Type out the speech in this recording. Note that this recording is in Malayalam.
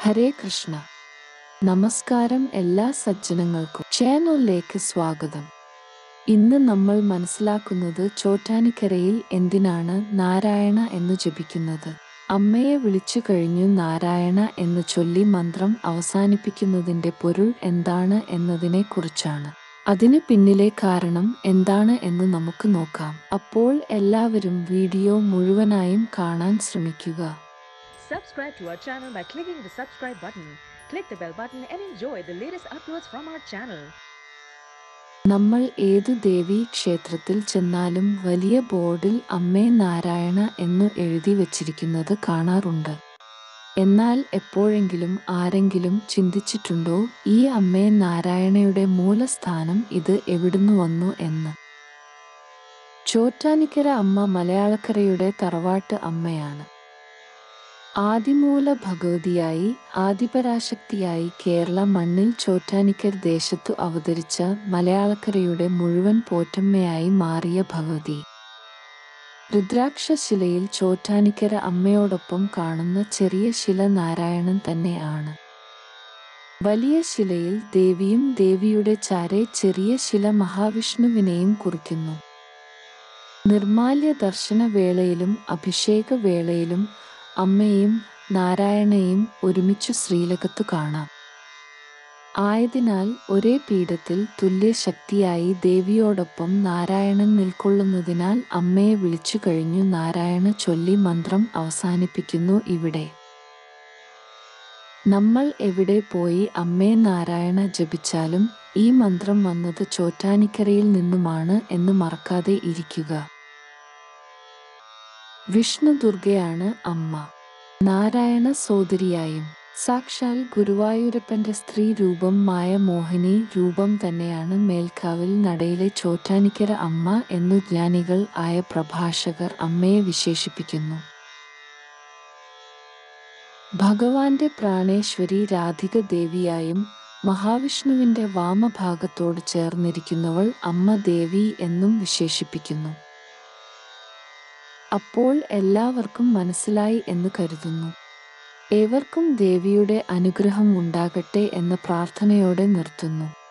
ഹരേ കൃഷ്ണ നമസ്കാരം എല്ലാ സജ്ജനങ്ങൾക്കും ചാനലിലേക്ക് സ്വാഗതം ഇന്ന് നമ്മൾ മനസ്സിലാക്കുന്നത് ചോറ്റാനിക്കരയിൽ എന്തിനാണ് നാരായണ എന്ന് ജപിക്കുന്നത് അമ്മയെ വിളിച്ചു കഴിഞ്ഞു നാരായണ എന്ന് ചൊല്ലി മന്ത്രം അവസാനിപ്പിക്കുന്നതിന്റെ പൊരുൾ എന്താണ് എന്നതിനെ കുറിച്ചാണ് അതിന് പിന്നിലെ കാരണം എന്താണ് എന്ന് നമുക്ക് നോക്കാം അപ്പോൾ എല്ലാവരും വീഡിയോ മുഴുവനായും കാണാൻ ശ്രമിക്കുക Subscribe to our channel by clicking the subscribe button. Click the bell button and enjoy the latest uploads from our channel. നമ്മൾ ഏതു ദേവീ ക്ഷേത്രത്തിൽ ചെന്നാലും വലിയ ബോർഡിൽ അമ്മേ നാരായണ എന്നു എഴുതി വച്ചിരിക്കുന്നത് കാണാറുണ്ട് എന്നാൽ എപ്പോഴെങ്കിലും ആരെങ്കിലും ചിന്തിച്ചിട്ടുണ്ടോ ഈ അമ്മേ നാരായണയുടെ മൂലസ്ഥാനം ഇത് എവിടുന്നു വന്നു എന്ന് ചോറ്റാനിക്കര അമ്മ മലയാളക്കരയുടെ തറവാട്ട് അമ്മയാണ് ആദിമൂല ഭഗവതിയായി ആദിപരാശക്തിയായി കേരള മണ്ണിൽ ചോറ്റാനിക്കർ ദേശത്തു അവതരിച്ച മലയാളക്കരയുടെ മുഴുവൻ പോറ്റമ്മയായി മാറിയ ഭഗവതി രുദ്രാക്ഷശിലയിൽ ചോറ്റാനിക്കര അമ്മയോടൊപ്പം കാണുന്ന ചെറിയ ശില നാരായണൻ തന്നെയാണ് വലിയ ശിലയിൽ ദേവിയും ദേവിയുടെ ചാരെ ചെറിയ ശില മഹാവിഷ്ണുവിനെയും കുറിക്കുന്നു നിർമാല്യ ദർശന വേളയിലും അഭിഷേക വേളയിലും അമ്മയും നാരായണയും ഒരുമിച്ചു ശ്രീലകത്തു കാണാം ആയതിനാൽ ഒരേ പീഠത്തിൽ തുല്യശക്തിയായി ദേവിയോടൊപ്പം നാരായണൻ നിൽക്കൊള്ളുന്നതിനാൽ അമ്മയെ വിളിച്ചു കഴിഞ്ഞു നാരായണ ചൊല്ലി മന്ത്രം അവസാനിപ്പിക്കുന്നു ഇവിടെ നമ്മൾ എവിടെ പോയി അമ്മേ നാരായണ ജപിച്ചാലും ഈ മന്ത്രം വന്നത് ചോറ്റാനിക്കരയിൽ നിന്നുമാണ് എന്ന് മറക്കാതെ ഇരിക്കുക വിഷ്ണു ദുർഗയാണ് അമ്മ നാരായണ സോദരിയായും സാക്ഷാൽ ഗുരുവായൂരപ്പന്റെ സ്ത്രീ രൂപം മായ മോഹിനി രൂപം തന്നെയാണ് മേൽക്കാവിൽ നടയിലെ ചോറ്റാനിക്കര അമ്മ എന്നു ജ്ഞാനികൾ ആയ പ്രഭാഷകർ അമ്മയെ വിശേഷിപ്പിക്കുന്നു ഭഗവാന്റെ പ്രാണേശ്വരി രാധിക ദേവിയായും മഹാവിഷ്ണുവിന്റെ വാമഭാഗത്തോട് ചേർന്നിരിക്കുന്നവൾ അമ്മ ദേവി എന്നും വിശേഷിപ്പിക്കുന്നു അപ്പോൾ എല്ലാവർക്കും മനസ്സിലായി എന്ന് കരുതുന്നു ഏവർക്കും ദേവിയുടെ അനുഗ്രഹം ഉണ്ടാകട്ടെ എന്ന പ്രാർത്ഥനയോടെ നിർത്തുന്നു